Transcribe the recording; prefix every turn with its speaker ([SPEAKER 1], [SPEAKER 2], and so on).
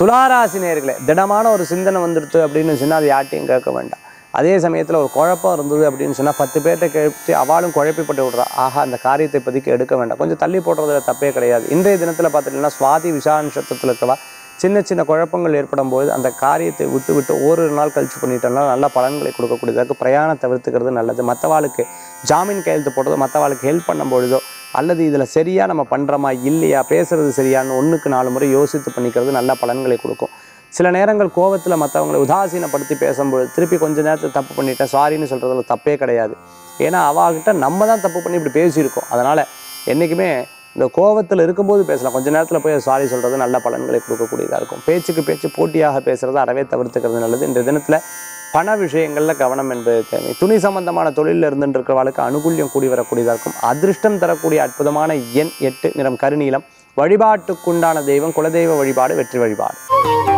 [SPEAKER 1] துளாராசி நேர்களே திடமான ஒரு சிந்தனை வந்துடுது அப்படின்னு சொன்னால் அது யார்ட்டையும் கேட்க வேண்டாம் அதே சமயத்தில் ஒரு குழப்பம் இருந்தது அப்படின்னு சொன்னால் பத்து பேர்கிட்ட கேட்டு அவளும் குழப்பிப்பட்டு விட்றா ஆஹா அந்த காரியத்தை இப்போதைக்கு எடுக்க வேண்டாம் கொஞ்சம் தள்ளி போடுறதுல தப்பே கிடையாது இன்றைய தினத்தில் பார்த்துட்டீங்கன்னா சுவாதி விஷா நட்சத்திரத்தில் இருக்கவா சின்ன சின்ன குழப்பங்கள் ஏற்படும் போது அந்த காரியத்தை விட்டு விட்டு ஓரிரு நாள் கழிச்சு பண்ணிட்டோம்னா நல்ல பலன்களை கொடுக்கக்கூடியதாக பிரயாணம் தவிர்த்துக்கிறது நல்லது மற்றவாளுக்கு ஜாமீன் கையெழுத்து போடுறதோ மற்றவாளுக்கு ஹெல்ப் பண்ணும் பொழுதோ அல்லது இதில் சரியாக நம்ம பண்ணுறோமா இல்லையா பேசுறது சரியான்னு ஒன்றுக்கு நாலு முறை யோசித்து பண்ணிக்கிறது நல்ல பலன்களை கொடுக்கும் சில நேரங்கள் கோவத்தில் மற்றவங்களை உதாசீனப்படுத்தி பேசும்பொழுது திருப்பி கொஞ்ச நேரத்தில் தப்பு பண்ணிட்டேன் சாரின்னு சொல்கிறதுல தப்பே கிடையாது ஏன்னா அவாகிட்ட நம்ம தான் தப்பு பண்ணி இப்படி பேசியிருக்கோம் அதனால் என்றைக்குமே இந்த கோவத்தில் இருக்கும்போது பேசலாம் கொஞ்ச நேரத்தில் போய் சாரி சொல்கிறது நல்ல பலன்களை கொடுக்கக்கூடியதாக இருக்கும் பேச்சுக்கு பேச்சு போட்டியாக பேசுறது அறவே தவிர்த்துக்கிறது நல்லது இந்த தினத்தில் பண விஷயங்களில் கவனம் என்பது தேவை துணி சம்பந்தமான தொழிலில் இருந்துட்டு இருக்கிறவளுக்கு அனுகூல்யம் கூடி வரக்கூடியதாக இருக்கும் அதிர்ஷ்டம் தரக்கூடிய அற்புதமான எண் எட்டு நிறம் கருநீலம் வழிபாட்டுக்குண்டான தெய்வம் குலதெய்வ வழிபாடு வெற்றி வழிபாடு